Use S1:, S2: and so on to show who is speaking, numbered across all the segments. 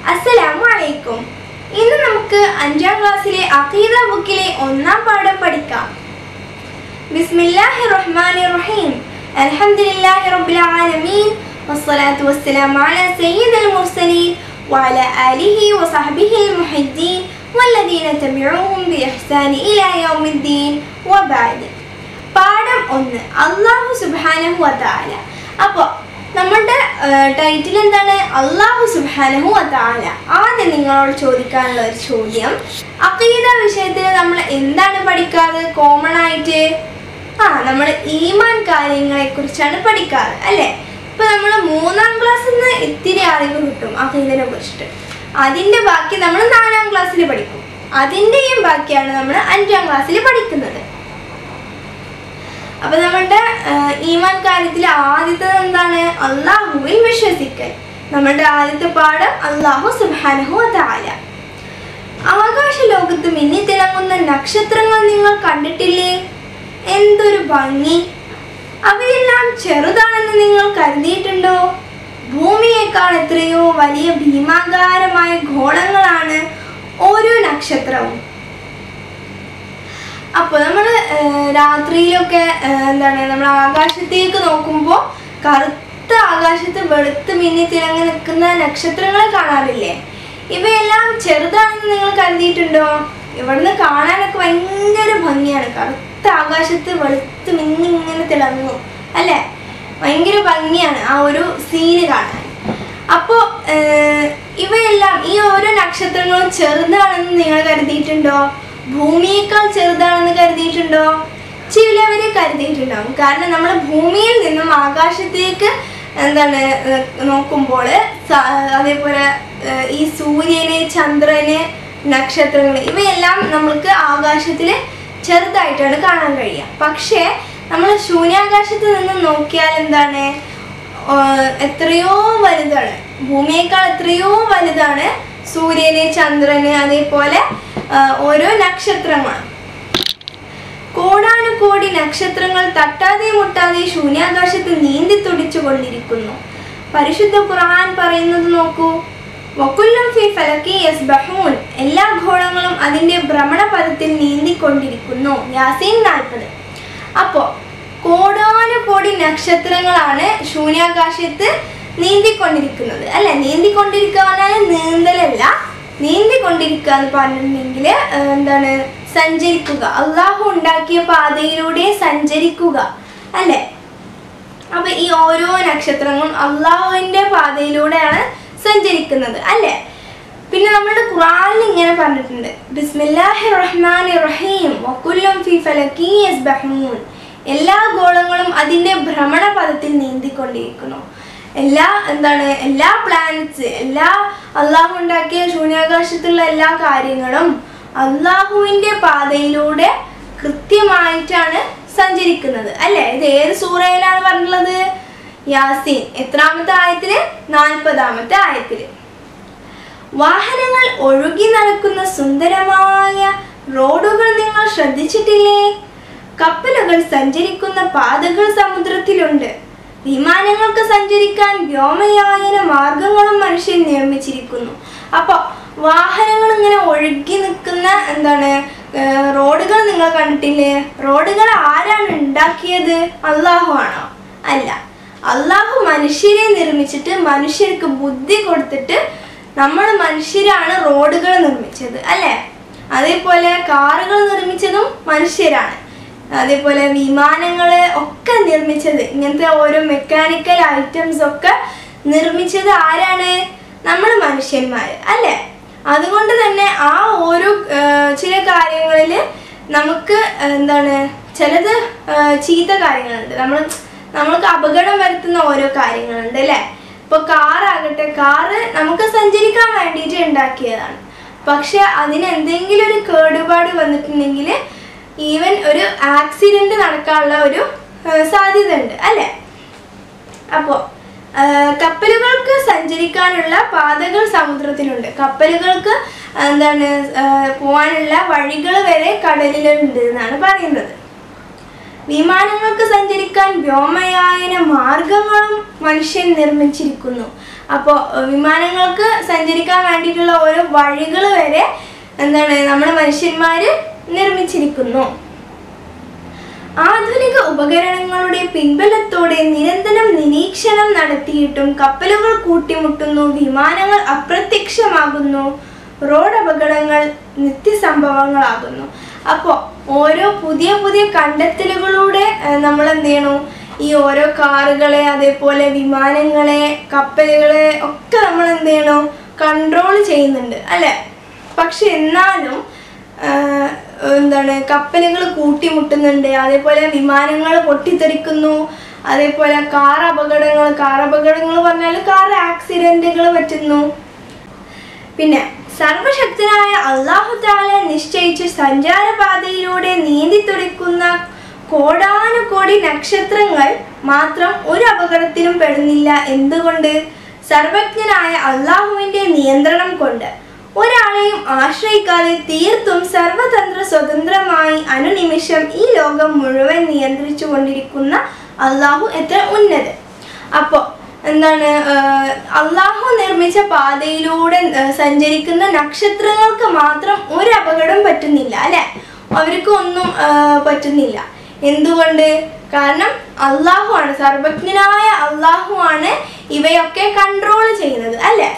S1: അസ്സലാമു അലൈക്കും ഇന്ന് നമുക്ക് അഞ്ചാം ക്ലാസ്സിലെ അഖീദ ബുക്കിലെ ഒന്നാം പാഠം പഠിക്കാം ബിസ്മില്ലാഹി റഹ്മാനി റഹീം അൽഹംദുലില്ലാഹി റബ്ബിൽ ആലമീൻ വസ്സലാത്തു വസ്സലാമു അലാ സയ്യിദിൽ മുർസലീൻ وعلى آله وصحبه المحدين والذين تبعوهم بإحسان إلى يوم الدين وبعد പാഠം ഒന്ന് അള്ളാഹു സുബ്ഹാനഹു വതആല അപ്പോൾ നമ്മുടെ ടൈറ്റിൽ എന്താണ് അള്ളാഹു സുബ്ഹാനഹു വതആല ആദ്യം നിങ്ങളോട് ചോദിക്കാനുള്ള ഒരു ചോദ്യം അഖീദ വിഷയത്തിൽ നമ്മൾ എന്താണ് പഠിക്കാറ് കോമൺ ആയിട്ട് ആ നമ്മൾ ഈമാൻ കാര്യങ്ങളെ കുറിച്ചാണ് പഠിക്കാറ് അല്ലേ ഇപ്പൊ നമ്മൾ മൂന്നാം ക്ലാസ്സിൽ നിന്ന് ഇത്തിരി അറിവ് കിട്ടും അഖീദിനെ കുറിച്ചിട്ട് അതിന്റെ ബാക്കി നമ്മൾ നാലാം ക്ലാസ്സിൽ പഠിക്കും അതിന്റെയും ബാക്കിയാണ് നമ്മൾ അഞ്ചാം ക്ലാസ്സിൽ പഠിക്കുന്നത് അപ്പൊ നമ്മളുടെ ആഹ്, ഈമാൻ കാര്യത്തിൽ ആദ്യത്തെ എന്താണ് അള്ളാഹുവിൽ വിശ്വസിക്കൽ നമ്മളുടെ ആദ്യത്തെ പാഠം അള്ളാഹു സുബാനഹു താല ആകാശ ലോകത്ത് മിന്നിത്തിളങ്ങുന്ന നക്ഷത്രങ്ങൾ നിങ്ങൾ കണ്ടിട്ടില്ലേ എന്തൊരു ഭംഗി അവയെല്ലാം ചെറുതാണെന്ന് നിങ്ങൾ കരുതിയിട്ടുണ്ടോ ഭൂമിയേക്കാൾ എത്രയോ വലിയ ഭീമാകാരമായ ഗോളങ്ങളാണ് ഓരോ നക്ഷത്രവും അപ്പോൾ നമ്മൾ രാത്രിയിലൊക്കെ ആ, എന്താണ് നമ്മൾ ആകാശത്തേക്ക് നോക്കുമ്പോൾ കറുത്ത ആകാശത്ത് വെളുത്ത് മിന്നി തിളങ്ങി നിൽക്കുന്ന നക്ഷത്രങ്ങളെ കാണാറില്ലേ ഇവയെല്ലാം ചെറുതാണെന്ന് നിങ്ങൾ കരുതിയിട്ടുണ്ടോ ഇവിടുന്ന് കാണാനൊക്കെ ഭയങ്കര ഭംഗിയാണ് കറുത്ത ആകാശത്ത് വെളുത്ത് മിന്നി ഇങ്ങനെ തിളങ്ങും അല്ലേ ഭയങ്കര ഭംഗിയാണ് ആ ഒരു സീന് കാണാൻ അപ്പോൾ ഇവയെല്ലാം ഈ ഓരോ നക്ഷത്രങ്ങളും ചെറുതാണെന്ന് നിങ്ങൾ കരുതിയിട്ടുണ്ടോ ഭൂമിയേക്കാൾ ചെറുതാണെന്ന് കരുതിയിട്ടുണ്ടോ ചിലവരെ കരുതിയിട്ടുണ്ടാവും കാരണം നമ്മൾ ഭൂമിയിൽ നിന്നും ആകാശത്തേക്ക് എന്താണ് ഏർ, നോക്കുമ്പോൾ സ- അതേപോലെ ഏർ, ഈ സൂര്യന് ചന്ദ്രന് നക്ഷത്രങ്ങൾ ഇവയെല്ലാം നമ്മൾക്ക് ആകാശത്തിൽ ചെറുതായിട്ടാണ് കാണാൻ കഴിയുക പക്ഷേ നമ്മൾ ശൂന്യാകാശത്ത് നിന്ന് നോക്കിയാൽ എന്താണ് ആഹ് എത്രയോ വലുതാണ് ഭൂമിയേക്കാൾ എത്രയോ വലുതാണ് സൂര്യന് ചന്ദ്രന് അതേപോലെ ആഹ് ഓരോ നക്ഷത്രങ്ങളും കോടാനുകോടി നക്ഷത്രങ്ങൾ തട്ടാതെ മുട്ടാതെ ശൂന്യാകാശത്ത് നീന്തി തുടിച്ചു കൊണ്ടിരിക്കുന്നു പരിശുദ്ധ ഖുർആൻ പറയുന്നത് നോക്കൂ വക്കുല്ലും ഫി ഫലക്കി യസ്ബഹൂൻ എല്ലാ ഗോളങ്ങളും അതിന്റെ ഭ്രമണപഥത്തിൽ നീന്തിക്കൊണ്ടിരിക്കുന്നു യാസീൻ നാൽപ്പത് അപ്പോ കോടാനുകോടി നക്ഷത്രങ്ങളാണ് ശൂന്യാകാശത്ത് നീന്തിക്കൊണ്ടിരിക്കുന്നത് അല്ലെ നീന്തിക്കൊണ്ടിരിക്കുക പറഞ്ഞാൽ നീന്തലല്ല നീന്തിക്കൊണ്ടിരിക്കുക എന്ന് പറഞ്ഞിട്ടുണ്ടെങ്കിൽ എന്താണ് സഞ്ചരിക്കുക അള്ളാഹു ഉണ്ടാക്കിയ പാതയിലൂടെ സഞ്ചരിക്കുക അല്ലെ അപ്പൊ ഈ ഓരോ നക്ഷത്രങ്ങളും അള്ളാഹുവിന്റെ പാതയിലൂടെയാണ് സഞ്ചരിക്കുന്നത് അല്ലെ പിന്നെ നമ്മുടെ ഖുറാനിൽ ഇങ്ങനെ പറഞ്ഞിട്ടുണ്ട് ബിസ്മില്ലാഹി റഹ്മാനി റഹീം വക്കുല്ലും ഫി ഫലക്കി യസ്ബഹൂൻ എല്ലാ ഗോളങ്ങളും അതിന്റെ ഭ്രമണപഥത്തിൽ നീന്തിക്കൊണ്ടിരിക്കുന്നു എല്ലാ എന്താണ് എല്ലാ പ്ലാനറ്റ്സ് എല്ലാ അള്ളാഹു ഉണ്ടാക്കിയ ശൂന്യാകാശത്തുള്ള എല്ലാ കാര്യങ്ങളും അള്ളാഹുവിന്റെ പാതയിലൂടെ കൃത്യമായിട്ടാണ് സഞ്ചരിക്കുന്നത് അല്ലെ ഇത് ഏത് സൂറയിലാണ് പറഞ്ഞിട്ടുള്ളത് യാസീൻ എത്രാമത്തെ ആയത്തില് നാൽപ്പതാമത്തെ ആയത്തില് വാഹനങ്ങൾ ഒഴുകി നടക്കുന്ന സുന്ദരമായ റോഡുകൾ നിങ്ങൾ ശ്രദ്ധിച്ചിട്ടില്ലേ കപ്പലുകൾ സഞ്ചരിക്കുന്ന പാതകൾ സമുദ്രത്തിലുണ്ട് വിമാനങ്ങൾക്ക് സഞ്ചരിക്കാൻ വ്യോമയായന മാർഗങ്ങളും മനുഷ്യൻ നിർമ്മിച്ചിരിക്കുന്നു അപ്പോൾ വാഹനങ്ങൾ ഇങ്ങനെ ഒഴുകി നിൽക്കുന്ന എന്താണ് ഏർ റോഡുകൾ നിങ്ങൾ കണ്ടിട്ടില്ലേ റോഡുകൾ ആരാണ് ഉണ്ടാക്കിയത് അള്ളാഹു ആണോ അല്ല അള്ളാഹു മനുഷ്യരെ നിർമ്മിച്ചിട്ട് മനുഷ്യർക്ക് ബുദ്ധി കൊടുത്തിട്ട് നമ്മൾ മനുഷ്യരാണ് റോഡുകൾ നിർമ്മിച്ചത് അല്ലേ അതേപോലെ കാറുകൾ നിർമ്മിച്ചതും മനുഷ്യരാണ് അതേപോലെ വിമാനങ്ങള് ഒക്കെ നിർമ്മിച്ചത് ഇങ്ങനത്തെ ഓരോ മെക്കാനിക്കൽ ഐറ്റംസ് ഒക്കെ നിർമ്മിച്ചത് ആരാണ് നമ്മൾ മനുഷ്യന്മാർ അല്ലേ അതുകൊണ്ട് തന്നെ ആ ഓരോ ആ, ചില കാര്യങ്ങളിൽ നമുക്ക് എന്താണ് ചിലത് ആ, ചീത്ത കാര്യങ്ങളുണ്ട് നമ്മൾ നമ്മൾക്ക് അപകടം വരുത്തുന്ന ഓരോ കാര്യങ്ങളുണ്ട് അല്ലേ ഇപ്പൊ കാറാകട്ടെ കാറ് നമുക്ക് സഞ്ചരിക്കാൻ വേണ്ടിയിട്ട് ഉണ്ടാക്കിയതാണ് പക്ഷെ അതിന് എന്തെങ്കിലും ഒരു കേടുപാട് വന്നിട്ടുണ്ടെങ്കിൽ ഈവൻ ഒരു ആക്സിഡന്റ് നടക്കാനുള്ള ഒരു ആ, സാധ്യത ഉണ്ട് അല്ലേ അപ്പോൾ കപ്പലുകൾക്ക് സഞ്ചരിക്കാനുള്ള പാതകൾ സമുദ്രത്തിലുണ്ട് കപ്പലുകൾക്ക് എന്താണ് ആ, പോകാനുള്ള വഴികൾ വരെ കടലിലുണ്ട് എന്നാണ് പറയുന്നത് വിമാനങ്ങൾക്ക് സഞ്ചരിക്കാൻ വ്യോമയായന മാർഗങ്ങളും മനുഷ്യൻ നിർമ്മിച്ചിരിക്കുന്നു അപ്പോൾ വിമാനങ്ങൾക്ക് സഞ്ചരിക്കാൻ വേണ്ടിയിട്ടുള്ള ഓരോ വഴികൾ വരെ എന്താണ് നമ്മുടെ മനുഷ്യന്മാർ നിർമ്മിച്ചിരിക്കുന്നു ആധുനിക ഉപകരണങ്ങളുടെ പിൻബലത്തോടെ നിരന്തരം നിരീക്ഷണം നടത്തിയിട്ടും കപ്പലുകൾ കൂട്ടിമുട്ടുന്നു വിമാനങ്ങൾ അപ്രത്യക്ഷമാകുന്നു റോഡ് അപകടങ്ങൾ നിത്യസംഭവങ്ങളാകുന്നു അപ്പോൾ ഓരോ പുതിയ പുതിയ കണ്ടെത്തലുകളിലൂടെ നമ്മൾ എന്ത് ചെയ്യണു ഈ ഓരോ കാറുകളെ അതേപോലെ വിമാനങ്ങളെ കപ്പലുകളെ ഒക്കെ നമ്മൾ എന്ത് ചെയ്യണു കൺട്രോൾ ചെയ്യുന്നുണ്ട് അല്ലേ പക്ഷെ എന്നാലും ആഹ് എന്താണ് കപ്പലുകൾ കൂട്ടിമുട്ടുന്നുണ്ട് അതേപോലെ വിമാനങ്ങൾ പൊട്ടിത്തെറിക്കുന്നു അതേപോലെ കാർ അപകടങ്ങൾ കാർ അപകടങ്ങൾ പറഞ്ഞാൽ കാർ ആക്സിഡന്റുകൾ പറ്റുന്നു പിന്നെ സർവശക്തനായ അള്ളാഹു താല നിശ്ചയിച്ച സഞ്ചാരപാതയിലൂടെ നീന്തി തുടിക്കുന്ന കോടാനുകോടി നക്ഷത്രങ്ങൾ മാത്രം ഒരു അപകടത്തിലും പെടുന്നില്ല എന്തുകൊണ്ട് സർവജ്ഞനായ അള്ളാഹുവിന്റെ നിയന്ത്രണം കൊണ്ട് ഒരാളെയും ആശ്രയിക്കാതെ തീർത്തും സർവതന്ത്ര സ്വതന്ത്രമായി അനുനിമിഷം ഈ ലോകം മുഴുവൻ നിയന്ത്രിച്ചു കൊണ്ടിരിക്കുന്ന അള്ളാഹു എത്ര ഉന്നതൻ അപ്പോൾ എന്താണ് ആഹ് അള്ളാഹു നിർമ്മിച്ച പാതയിലൂടെ ആഹ് സഞ്ചരിക്കുന്ന നക്ഷത്രങ്ങൾക്ക് മാത്രം ഒരു അപകടം പറ്റുന്നില്ല അല്ലെ അവർക്ക് ഒന്നും ആഹ് പറ്റുന്നില്ല എന്തുകൊണ്ട് കാരണം അള്ളാഹു ആണ് സർവജ്ഞനായ അള്ളാഹു ആണ് ഇവയൊക്കെ കൺട്രോൾ ചെയ്യുന്നത് അല്ലേ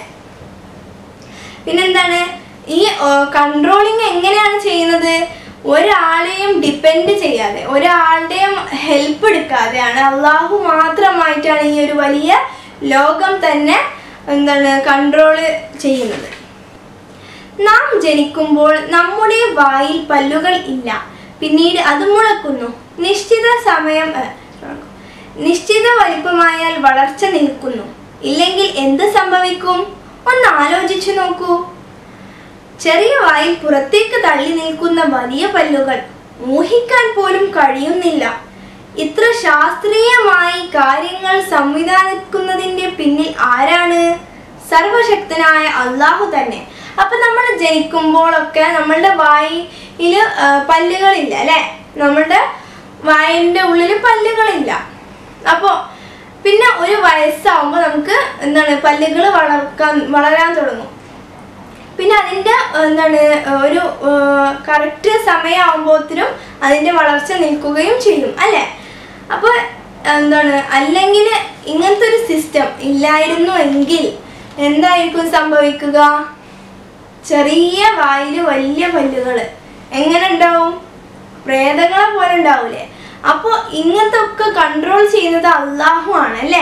S1: പിന്നെന്താണ് ഈ കൺട്രോളിങ് എങ്ങനെയാണ് ചെയ്യുന്നത് ഒരാളെയും ഡിപ്പെൻഡ് ചെയ്യാതെ ഒരാളുടെയും ഹെൽപ്പ് എടുക്കാതെയാണ് അള്ളാഹു മാത്രമായിട്ടാണ് ഈ ഒരു വലിയ ലോകം തന്നെ എന്താണ് കൺട്രോള് ചെയ്യുന്നത് നാം ജനിക്കുമ്പോൾ നമ്മുടെ വായിൽ പല്ലുകൾ ഇല്ല പിന്നീട് അത് മുളക്കുന്നു നിശ്ചിത സമയം ഏ, നിശ്ചിത വലിപ്പമായാൽ വളർച്ച നിൽക്കുന്നു ഇല്ലെങ്കിൽ എന്ത് സംഭവിക്കും ഒന്ന് ആലോചിച്ചു നോക്കൂ ചെറിയ വായിൽ പുറത്തേക്ക് തള്ളി നിൽക്കുന്ന വലിയ പല്ലുകൾ ഊഹിക്കാൻ പോലും കഴിയുന്നില്ല ഇത്ര ശാസ്ത്രീയമായി കാര്യങ്ങൾ സംവിധാനിക്കുന്നതിന്റെ പിന്നിൽ ആരാണ് സർവശക്തനായ അള്ളാഹു തന്നെ അപ്പൊ നമ്മൾ ജനിക്കുമ്പോഴൊക്കെ നമ്മളുടെ വായിൽ പല്ലുകളില്ല അല്ലെ നമ്മളുടെ വായിന്റെ ഉള്ളിൽ പല്ലുകളില്ല അപ്പോൾ പിന്നെ ഒരു വയസ്സാവുമ്പോൾ നമുക്ക് എന്താണ് പല്ലുകൾ വളർക്കാൻ വളരാൻ തുടങ്ങും പിന്നെ അതിൻ്റെ എന്താണ് ഒരു കറക്റ്റ് സമയമാകുമ്പോഴത്തിനും അതിൻ്റെ വളർച്ച നിൽക്കുകയും ചെയ്യും അല്ലേ അപ്പോൾ എന്താണ് അല്ലെങ്കിൽ ഇങ്ങനത്തെ ഒരു സിസ്റ്റം ഇല്ലായിരുന്നു എങ്കിൽ എന്തായിരിക്കും സംഭവിക്കുക ചെറിയ വായിൽ വലിയ പല്ലുകൾ എങ്ങനെ ഉണ്ടാവും പ്രേതങ്ങളെ പോലെ ഉണ്ടാവൂലേ അപ്പോൾ ഇങ്ങനത്തെ ഒക്കെ കൺട്രോൾ ചെയ്യുന്നത് അള്ളാഹു ആണ് അല്ലേ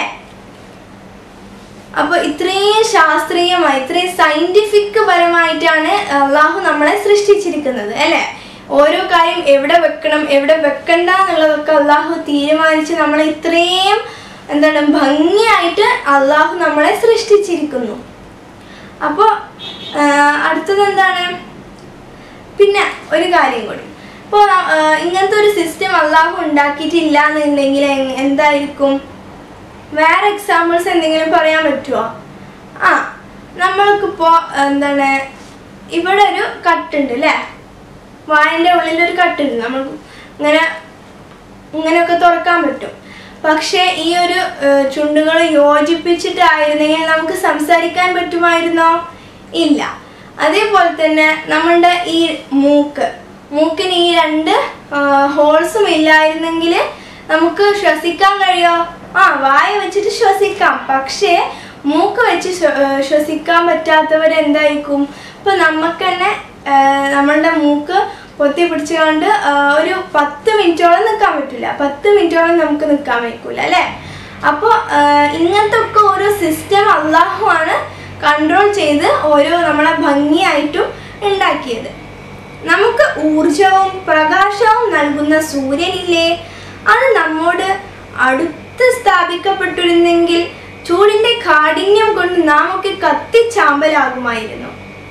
S1: അപ്പോൾ ഇത്രയും ശാസ്ത്രീയമായി ഇത്രയും സയന്റിഫിക് പരമായിട്ടാണ് അള്ളാഹു നമ്മളെ സൃഷ്ടിച്ചിരിക്കുന്നത് അല്ലേ ഓരോ കാര്യം എവിടെ വെക്കണം എവിടെ വെക്കണ്ട എന്നുള്ളതൊക്കെ അള്ളാഹു തീരുമാനിച്ച് നമ്മളെ ഇത്രയും എന്താണ് ഭംഗിയായിട്ട് അള്ളാഹു നമ്മളെ സൃഷ്ടിച്ചിരിക്കുന്നു അപ്പോൾ അടുത്തത് എന്താണ് പിന്നെ ഒരു കാര്യം കൂടി ഇപ്പോൾ ഇങ്ങനത്തെ ഒരു സിസ്റ്റം അള്ളാഹു ഉണ്ടാക്കിയിട്ടില്ല എന്നുണ്ടെങ്കിൽ എങ്- എന്തായിരിക്കും വേറെ എക്സാമ്പിൾസ് എന്തെങ്കിലും പറയാൻ പറ്റുമോ ആ നമ്മൾക്കിപ്പോൾ എന്താണ് ഇവിടെ ഒരു കട്ടുണ്ട് അല്ലേ വായൻ്റെ ഉള്ളിൽ ഒരു കട്ടുണ്ട് നമ്മൾ ഇങ്ങനെ ഇങ്ങനെയൊക്കെ തുറക്കാൻ പറ്റും പക്ഷേ ഈ ഒരു ചുണ്ടുകൾ യോജിപ്പിച്ചിട്ടായിരുന്നെങ്കിൽ നമുക്ക് സംസാരിക്കാൻ പറ്റുമായിരുന്നോ ഇല്ല അതേപോലെ തന്നെ നമ്മളുടെ ഈ മൂക്ക് മൂക്കിന് ഈ രണ്ട് ഹോൾസും ഇല്ലായിരുന്നെങ്കിൽ നമുക്ക് ശ്വസിക്കാൻ കഴിയോ ആ വായ വെച്ചിട്ട് ശ്വസിക്കാം പക്ഷേ മൂക്ക് വെച്ച് ശ്വ- ഏർ ശ്വസിക്കാൻ പറ്റാത്തവരെന്തായിരിക്കും ഇപ്പൊ നമുക്ക് തന്നെ ഏർ നമ്മളുടെ മൂക്ക് പൊത്തി പിടിച്ചുകൊണ്ട് ഏർ ഒരു പത്ത് മിനിറ്റോളം നിൽക്കാൻ പറ്റില്ല പത്ത് മിനിറ്റോളം നമുക്ക് നിൽക്കാൻ വയ്ക്കൂല അല്ലേ അപ്പോൾ ഇങ്ങനത്തെ ഒക്കെ ഓരോ സിസ്റ്റം അള്ളാഹു ആണ് കൺട്രോൾ ചെയ്ത് ഓരോ നമ്മളെ ഭംഗിയായിട്ടും ഉണ്ടാക്കിയത് നമുക്ക് ഊർജവും പ്രകാശവും നൽകുന്ന സൂര്യനില്ലേ അത് നമ്മോട് അടുത്ത് സ്ഥാപിക്കപ്പെട്ടിരുന്നെങ്കിൽ ചൂടിന്റെ കാഠിന്യം കൊണ്ട് നാം ഒക്കെ കത്തിച്ചാമ്പലാകുമായിരുന്നു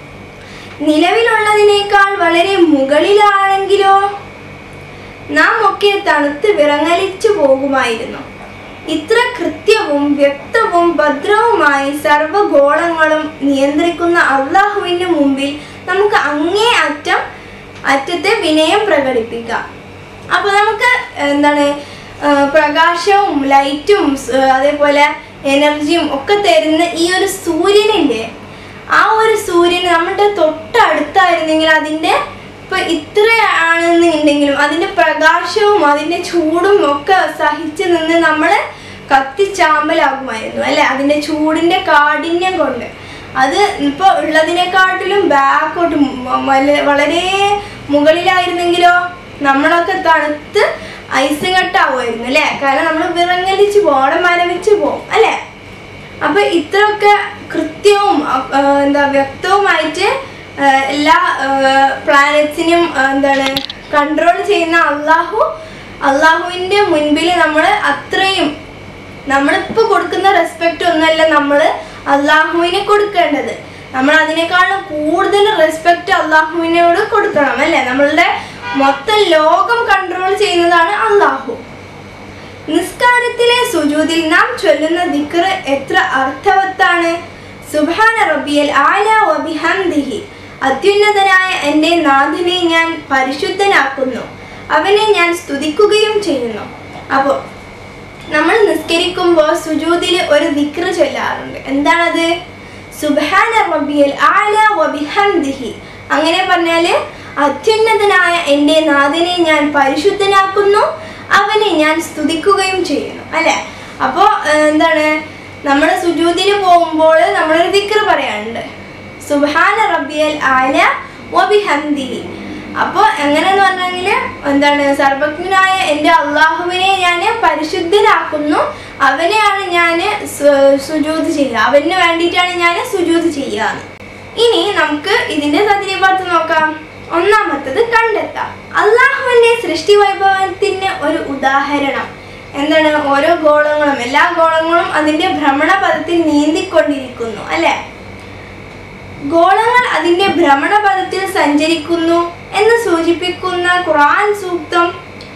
S1: നിലവിലുള്ളതിനേക്കാൾ വളരെ മുകളിലാണെങ്കിലോ നാം ഒക്കെ തണുത്ത് വിറങ്ങലിച്ചു പോകുമായിരുന്നു ഇത്ര കൃത്യവും വ്യക്തവും ഭദ്രവുമായി സർവ്വഗോളങ്ങളും നിയന്ത്രിക്കുന്ന അള്ളാഹുവിന് മുമ്പിൽ നമുക്ക് അങ്ങേ അറ്റം അറ്റത്തെ വിനയം പ്രകടിപ്പിക്കാം അപ്പോൾ നമുക്ക് എന്താണ് ആ, പ്രകാശവും ലൈറ്റും സ്- അതേപോലെ എനർജിയും ഒക്കെ തരുന്ന ഈ ഒരു സൂര്യനില്ലേ ആ ഒരു സൂര്യൻ നമ്മുടെ തൊട്ടടുത്തായിരുന്നെങ്കിൽ അതിൻ്റെ ഇപ്പൊ ഇത്രയാണെന്നുണ്ടെങ്കിലും അതിന്റെ പ്രകാശവും അതിന്റെ ചൂടും ഒക്കെ സഹിച്ചു നിന്ന് നമ്മൾ കത്തിച്ചാമ്പലാകുമായിരുന്നു അല്ലെ അതിന്റെ ചൂടിന്റെ കാഠിന്യം കൊണ്ട് അത് ഇപ്പൊ ഉള്ളതിനെക്കാട്ടിലും ബാക്കോട്ട് വളരെ മുകളിലായിരുന്നെങ്കിലോ നമ്മളൊക്കെ തണുത്ത് ഐസ് കട്ടാവുമായിരുന്നു അല്ലേ കാരണം നമ്മൾ വിറങ്ങലിച്ച് പോകും അവിടെ മരവിച്ച് പോകും അല്ലേ അപ്പൊ ഇത്രയൊക്കെ കൃത്യവും അ- ആ, എന്താ വ്യക്തവുമായിട്ട് ആ, എല്ലാ പ്ലാനറ്റ്സിനും എന്താണ് കൺട്രോൾ ചെയ്യുന്ന അള്ളാഹു അള്ളാഹുവിന്റെ മുൻപിൽ നമ്മൾ അത്രയും നമ്മളിപ്പോൾ കൊടുക്കുന്ന റെസ്പെക്റ്റ് ഒന്നല്ല നമ്മൾ അള്ളാഹുവിനെ കൊടുക്കേണ്ടത് നമ്മൾ അതിനേക്കാളും കൂടുതൽ റെസ്പെക്റ്റ് അള്ളാഹുവിനോട് കൊടുക്കണം അല്ലേ നമ്മളുടെ മൊത്തം ലോകം കൺട്രോൾ ചെയ്യുന്നതാണ് അള്ളാഹു നിസ്കാരത്തിലെ സുജൂദിൽ നാം ചൊല്ലുന്ന ദിക്ർ എത്ര അർത്ഥവത്താണ് സുബ്ഹാന റബ്ബിയൽ ആല വബിഹംദിഹി അത്യുന്നതനായ എൻ്റെ നാഥനെ ഞാൻ പരിശുദ്ധനാക്കുന്നു അവനെ ഞാൻ സ്തുതിക്കുകയും ചെയ്യുന്നു അപ്പോൾ നമ്മൾ നിസ്കരിക്കുമ്പോൾ സുജൂദിൽ ഒരു ദിക്ർ ചൊല്ലാറുണ്ട് എന്താണത് സുബ്ഹാന റബ്ബിയൽ ആല വബിഹംദിഹി അങ്ങനെ പറഞ്ഞാൽ അത്യുന്നതനായ എൻ്റെ നാഥനെ ഞാൻ പരിശുദ്ധനാക്കുന്നു അവനെ ഞാൻ സ്തുതിക്കുകയും ചെയ്യുന്നു അല്ലെ അപ്പോൾ എന്താണ് നമ്മൾ സുജൂദിൽ പോകുമ്പോൾ നമ്മളൊരു ദിക്ർ പറയാനുണ്ട് സുബ്ഹാന റബ്ബിയൽ ആല വബിഹംദിഹി അപ്പോൾ എങ്ങനെയെന്ന് പറഞ്ഞെങ്കിൽ എന്താണ് സർവജ്ഞനായ എൻ്റെ അള്ളാഹുവിനെ ഞാൻ പരിശുദ്ധനാക്കുന്നു അവനെയാണ് ഞാൻ സുജൂത് ചെയ്യുക അവന് വേണ്ടിയിട്ടാണ് ഞാൻ സുജൂത് ചെയ്യുക ഇനി നമുക്ക് ഇതിന്റെ തദ്രീപാർത്ത് നോക്കാം ഒന്നാമത്തത് കണ്ടെത്താം അള്ളാഹുവിന്റെ സൃഷ്ടി വൈഭവത്തിന് ഒരു ഉദാഹരണം എന്താണ് ഓരോ ഗോളങ്ങളും എല്ലാ ഗോളങ്ങളും അതിന്റെ ഭ്രമണപഥത്തിൽ നീന്തിക്കൊണ്ടിരിക്കുന്നു അല്ലെ ഗോളങ്ങൾ അതിന്റെ ഭ്രമണപഥത്തിൽ സഞ്ചരിക്കുന്നു എന്ന് സൂചിപ്പിക്കുന്ന ഖുർആൻ സൂക്തം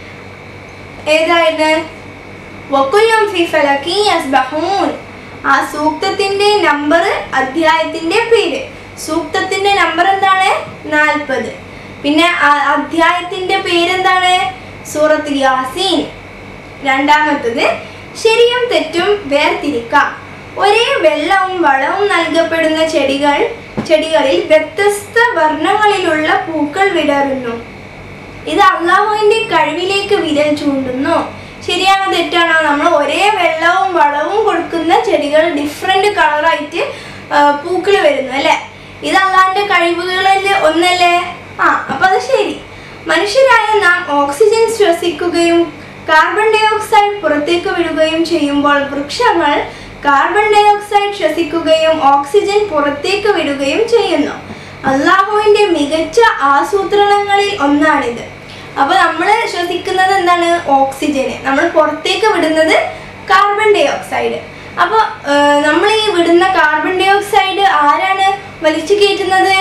S1: ഏതായിരുന്നു വക്കുല്ലും ഫി ഫലക്കി യസ്ബഹൂൻ ആ സൂക്തത്തിന്റെ നമ്പർ അധ്യായത്തിന്റെ പേര് സൂക്തത്തിന്റെ നമ്പർ എന്താണ് നാൽപ്പത് പിന്നെ ആ അധ്യായത്തിന്റെ പേരെന്താണ് സൂറത്ത് യാസീൻ രണ്ടാമത്തത് ശരിയും തെറ്റും വേർതിരിക്കാം ഒരേ വെള്ളവും വളവും നൽകപ്പെടുന്ന ചെടികൾ ചെടികളിൽ വ്യത്യസ്ത വർണ്ണങ്ങളിലുള്ള പൂക്കൾ വിടരുന്നു ഇത് അള്ളാഹുവിന്റെ കഴിവിലേക്ക് വിരൽ ചൂണ്ടുന്നു ശരിയാണോ തെറ്റാണോ നമ്മൾ ഒരേ വെള്ളവും വളവും കൊടുക്കുന്ന ചെടികൾ ഡിഫറെന്റ് കളറായിട്ട് പൂക്കൾ വരുന്നു അല്ലേ ഇത് അള്ളാഹിന്റെ കഴിവുകളിൽ ഒന്നല്ലേ ആ അപ്പൊ അത് ശരി മനുഷ്യരായ നാം ഓക്സിജൻ ശ്വസിക്കുകയും കാർബൺ ഡൈ ഓക്സൈഡ് പുറത്തേക്ക് വിടുകയും ചെയ്യുമ്പോൾ വൃക്ഷങ്ങൾ കാർബൺ ഡൈ ഓക്സൈഡ് ശ്വസിക്കുകയും ഓക്സിജൻ പുറത്തേക്ക് വിടുകയും ചെയ്യുന്നു അള്ളാഹുവിന്റെ മികച്ച ആസൂത്രണങ്ങളിൽ ഒന്നാണിത് അപ്പൊ നമ്മൾ ശ്വസിക്കുന്നത് എന്താണ് ഓക്സിജന് നമ്മൾ പുറത്തേക്ക് വിടുന്നത് കാർബൺ ഡൈ ഓക്സൈഡ് അപ്പോൾ നമ്മൾ ഈ വിടുന്ന കാർബൺ ഡൈ ഓക്സൈഡ് ആരാണ് വലിച്ചു കയറ്റുന്നത്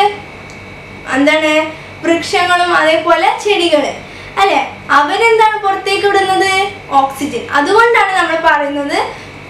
S1: എന്താണ് വൃക്ഷങ്ങളും അതേപോലെ ചെടികള് അല്ലെ അവരെന്താണ് പുറത്തേക്ക് വിടുന്നത് ഓക്സിജൻ അതുകൊണ്ടാണ് നമ്മൾ പറയുന്നത്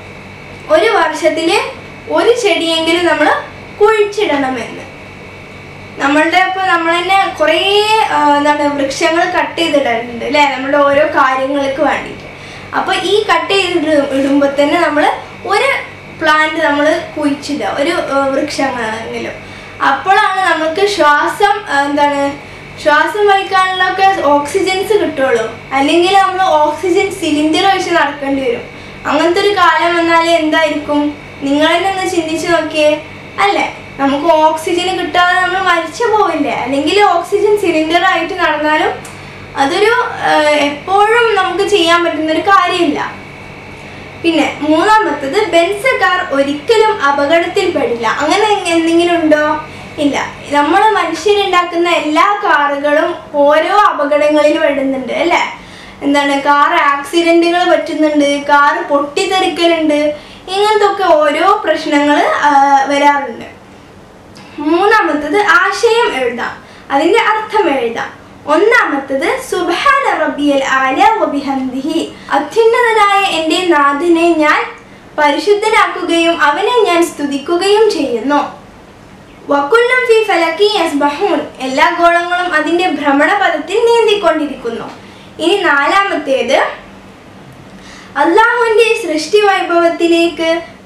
S1: ഒരു വർഷത്തില് ഒരു ചെടിയെങ്കിലും നമ്മൾ കുഴിച്ചിടണമെന്ന് നമ്മളുടെ ഇപ്പോൾ നമ്മൾ തന്നെ കുറേ ആ, എന്താണ് വൃക്ഷങ്ങൾ കട്ട് ചെയ്തിടാറുണ്ട് അല്ലേ നമ്മുടെ ഓരോ കാര്യങ്ങൾക്ക് വേണ്ടിയിട്ട് അപ്പോൾ ഈ കട്ട് ചെയ്തിട്ട് ഇടുമ്പോൾ തന്നെ നമ്മൾ ഒരു പ്ലാന്റ് നമ്മൾ കുഴിച്ചിടുക ഒരു ആ, വൃക്ഷങ്ങളെങ്കിലും അപ്പോഴാണ് നമുക്ക് ശ്വാസം ആ, എന്താണ് ശ്വാസം വലിക്കാനുള്ളൊക്കെ ഓക്സിജൻസ് കിട്ടുള്ളൂ അല്ലെങ്കിൽ നമ്മൾ ഓക്സിജൻ സിലിണ്ടർ വെച്ച് നടക്കേണ്ടി വരും അങ്ങനത്തെ ഒരു കാലം വന്നാൽ എന്തായിരിക്കും നിങ്ങൾ തന്നെ ഒന്ന് ചിന്തിച്ച് നോക്കിയേ അല്ലേ നമുക്ക് ഓക്സിജൻ കിട്ടാതെ നമ്മൾ മരിച്ചു പോവില്ലേ അല്ലെങ്കിൽ ഓക്സിജൻ സിലിണ്ടർ ആയിട്ട് നടന്നാലും അതൊരു ആ, എപ്പോഴും നമുക്ക് ചെയ്യാൻ പറ്റുന്ന ഒരു കാര്യമില്ല പിന്നെ മൂന്നാമത്തത് ബെൻസ് കാർ ഒരിക്കലും അപകടത്തിൽപ്പെടില്ല അങ്ങനെ എങ് എന്തെങ്കിലും ഉണ്ടോ ഇല്ല നമ്മൾ മനുഷ്യരുണ്ടാക്കുന്ന എല്ലാ കാറുകളും ഓരോ അപകടങ്ങളിൽ പെടുന്നുണ്ട് അല്ലേ എന്താണ് കാർ ആക്സിഡന്റുകൾ പറ്റുന്നുണ്ട് കാർ പൊട്ടിത്തെറിക്കലുണ്ട് ഇങ്ങനത്തെ ഒക്കെ ഓരോ പ്രശ്നങ്ങൾ വരാറുണ്ട് മൂന്നാമത്തത് ആശയം എഴുതാം അതിന്റെ അർത്ഥം എഴുതാം ഒന്നാമത്തത് സുബ്ഹാന റബ്ബിയൽ ആല വബിഹംദിഹി അത്യുന്നതനായ എൻ്റെ നാഥനെ ഞാൻ പരിശുദ്ധനാക്കുകയും അവനെ ഞാൻ സ്തുതിക്കുകയും ചെയ്യുന്നു വക്കുല്ലും ഫി ഫലക്കി യസ്ബഹൂൻ എല്ലാ ഗോളങ്ങളും അതിന്റെ ഭ്രമണപഥത്തിൽ നീന്തിക്കൊണ്ടിരിക്കുന്നു ഇനി നാലാമത്തേത് അള്ളാഹുവിന്റെ സൃഷ്ടി വൈഭവത്തിലേക്ക്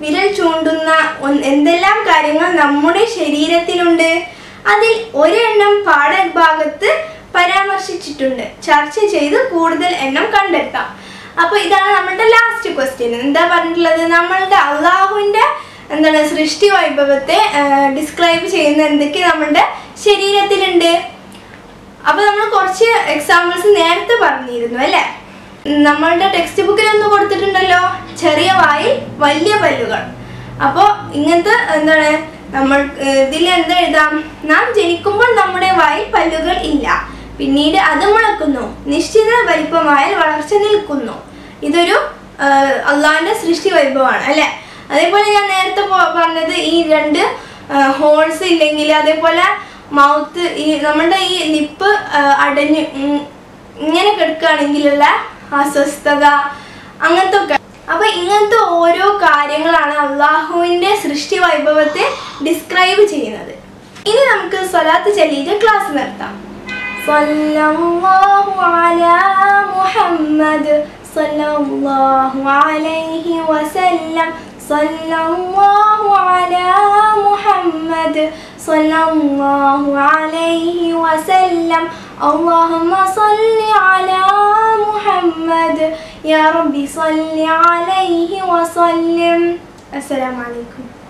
S1: വിരൽ ചൂണ്ടുന്ന ഒന്ന് എന്തെല്ലാം കാര്യങ്ങൾ നമ്മുടെ ശരീരത്തിലുണ്ട് അതിൽ ഒരെണ്ണം പാഠഭാഗത്ത് പരാമർശിച്ചിട്ടുണ്ട് ചർച്ച ചെയ്ത് കൂടുതൽ എണ്ണം കണ്ടെത്താം അപ്പോൾ ഇതാണ് നമ്മളുടെ ലാസ്റ്റ് ക്വസ്റ്റ്യൻ എന്താ പറഞ്ഞിട്ടുള്ളത് നമ്മളുടെ അള്ളാഹുവിൻ്റെ എന്താണ് സൃഷ്ടി വൈഭവത്തെ ഡിസ്ക്രൈബ് ചെയ്യുന്ന എന്തൊക്കെ നമ്മളുടെ ശരീരത്തിലുണ്ട് അപ്പൊ നമ്മൾ കുറച്ച് എക്സാമ്പിൾസ് നേരത്തെ പറഞ്ഞിരുന്നു അല്ലേ നമ്മളുടെ ടെക്സ്റ്റ് ബുക്കിൽ ഒന്ന് കൊടുത്തിട്ടുണ്ടല്ലോ ചെറിയ വായിൽ വലിയ പല്ലുകൾ അപ്പോൾ ഇങ്ങനത്തെ എന്താണ് നമ്മൾ ഇതിൽ എന്താ എഴുതാം നാം ജനിക്കുമ്പോൾ നമ്മുടെ വായിൽ പല്ലുകൾ ഇല്ല പിന്നീട് അത് മുളക്കുന്നു നിശ്ചിത വലിപ്പമായാൽ വളർച്ച നിൽക്കുന്നു ഇതൊരു അള്ളാഹിന്റെ സൃഷ്ടി വൈഭവമാണ് അല്ലെ അതേപോലെ ഞാൻ നേരത്തെ പോ- പറഞ്ഞത് ഈ രണ്ട് ഹോൾസ് ഇല്ലെങ്കിൽ അതേപോലെ മൗത്ത് ഈ നമ്മുടെ ഈ ലിപ്പ് അടഞ്ഞ് ഉം, ഇങ്ങനെ കിടക്കുകയാണെങ്കിലുള്ള അസ്വസ്ഥത അങ്ങനത്തെ ഒക്കെ അപ്പൊ ഇങ്ങനത്തെ ഓരോ കാര്യങ്ങളാണ് അള്ളാഹുവിന്റെ സൃഷ്ടി വൈഭവത്തെ ഡിസ്ക്രൈബ് ചെയ്യുന്നത് ഇനി നമുക്ക് സ്വലാത്ത് ചൊല്ലിയിട്ട് ക്ലാസ് നിർത്താം സല്ലല്ലാഹു അലാ മുഹമ്മദ് സല്ലല്ലാഹു അലൈഹി വസല്ലം സല്ലല്ലാഹു അലാ മുഹമ്മദ് സല്ലല്ലാഹു അലൈഹി വസല്ലം اللهم صل على محمد يا رب صل عليه وسلم السلام عليكم